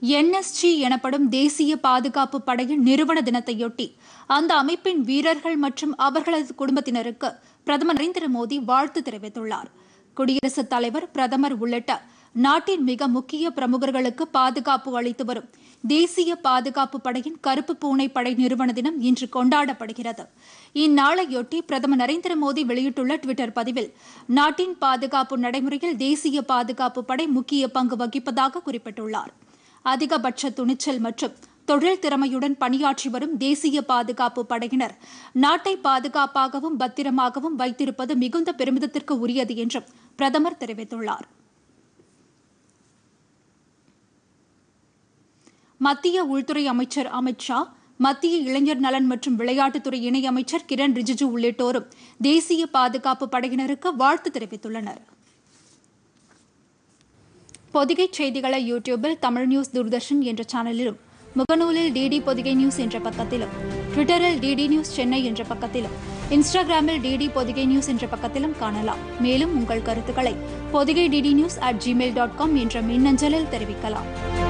NSG எனப்படும் தேசிய பாதுகாப்பு படையின் நிறுவன தினத்தையொட்டி அந்த அமைப்பின் வீரர்கள் மற்றும் அவர்களது குடும்பத்தினருக்கு பிரதமர் நரேந்திர மோடி வாழ்த்து தெரிவித்துள்ளார் குடியரசுத் தலைவர் பிரதமர் உள்ளிட்ட நாட்டின் மிக முக்கிய பிரமுகர்களுக்கு பாதுகாப்பு அளித்து வரும் தேசிய பாதுகாப்பு படையின் கருப்பு பூனை படை நிறுவன தினம் இன்று கொண்டாடப்படுகிறது இந்நாளையொட்டி பிரதமர் நரேந்திர மோடி வெளியிட்டுள்ள டுவிட்டர் பதிவில் நாட்டின் பாதுகாப்பு நடைமுறையில் தேசிய பாதுகாப்பு படை முக்கிய பங்கு வகிப்பதாக குறிப்பிட்டுள்ளார் அதிகபட்ச துணிச்சல் மற்றும் தொழில் திறமையுடன் பணியாற்றி வரும் தேசிய பாதுகாப்பு படையினர் நாட்டை பாதுகாப்பாகவும் பத்திரமாகவும் வைத்திருப்பது மிகுந்த பெருமிதத்திற்கு உரியது என்றும் பிரதமர் தெரிவித்துள்ளார் மத்திய உள்துறை அமைச்சர் அமித் ஷா மத்திய இளைஞர் நலன் மற்றும் விளையாட்டுத்துறை இணையமைச்சர் கிரண் ரிஜிஜு உள்ளிட்டோரும் தேசிய பாதுகாப்பு படையினருக்கு வாழ்த்து தெரிவித்துள்ளனர் பொதிகை செய்திகளை யூடியூபில் தமிழ் நியூஸ் தூர்தர்ஷன் என்ற சேனலிலும் முகநூலில் டிடி பொதிகை நியூஸ் என்ற பக்கத்திலும் ட்விட்டரில் டிடி நியூஸ் சென்னை என்ற பக்கத்திலும் இன்ஸ்டாகிராமில் டிடி பொதிகை நியூஸ் என்ற பக்கத்திலும் காணலாம் மேலும் உங்கள் கருத்துக்களை Podhigai DD news at Gmail dot com என்ற மின்னஞ்சலில் தெரிவிக்கலாம்